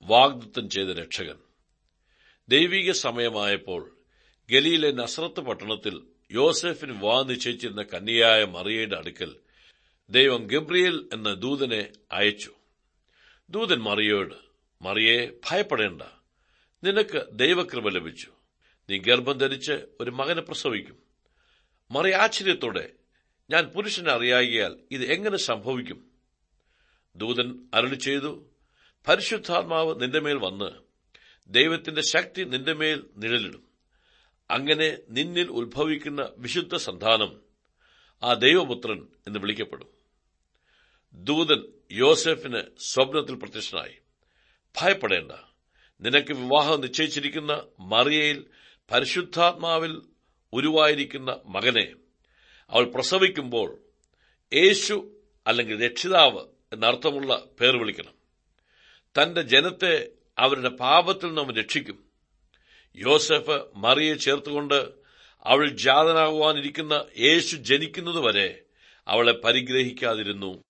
വാഗ്ദത്തം ചെയ്ത രക്ഷകൻ ദൈവിക സമയമായപ്പോൾ ഗലിയിലെ നസ്രത്ത് പട്ടണത്തിൽ യോസെഫിന് വിവാഹം നിശ്ചയിച്ചിരുന്ന കന്യയായ മറിയയുടെ അടുക്കൽ ദൈവം ഗബ്രിയേൽ എന്ന ദൂതനെ അയച്ചു ദൂതൻ മറിയോട് മറിയെ ഭയപ്പെടേണ്ട നിനക്ക് ദൈവകൃപ ലഭിച്ചു നീ ഗർഭം ധരിച്ച് ഒരു മകനെ പ്രസവിക്കും മറിയ ആശ്ചര്യത്തോടെ ഞാൻ പുരുഷനെ അറിയാകിയാൽ ഇത് എങ്ങനെ സംഭവിക്കും ദൂതൻ അരുളി ചെയ്തു പരിശുദ്ധാത്മാവ് നിന്റെ മേൽ വന്ന് ദൈവത്തിന്റെ ശക്തി നിന്റെ മേൽ നിഴലിടും അങ്ങനെ നിന്നിൽ ഉത്ഭവിക്കുന്ന വിശുദ്ധ സന്താനം ആ ദൈവപുത്രൻ എന്ന് വിളിക്കപ്പെടും ദൂതൻ യോസെഫിന് സ്വപ്നത്തിൽ പ്രത്യക്ഷനായി ഭയപ്പെടേണ്ട നിനക്ക് വിവാഹം നിശ്ചയിച്ചിരിക്കുന്ന മറിയയിൽ പരിശുദ്ധാത്മാവിൽ ഉരുവായിരിക്കുന്ന മകനെ അവൾ പ്രസവിക്കുമ്പോൾ യേശു അല്ലെങ്കിൽ രക്ഷിതാവ് എന്നർത്ഥമുള്ള പേർ വിളിക്കണം തന്റെ ജനത്തെ അവരുടെ പാപത്തിൽ നിന്നും രക്ഷിക്കും യോസെഫ് മറിയെ ചേർത്തുകൊണ്ട് അവൾ ജാതനാകുവാനിരിക്കുന്ന യേശു ജനിക്കുന്നതുവരെ അവളെ പരിഗ്രഹിക്കാതിരുന്നു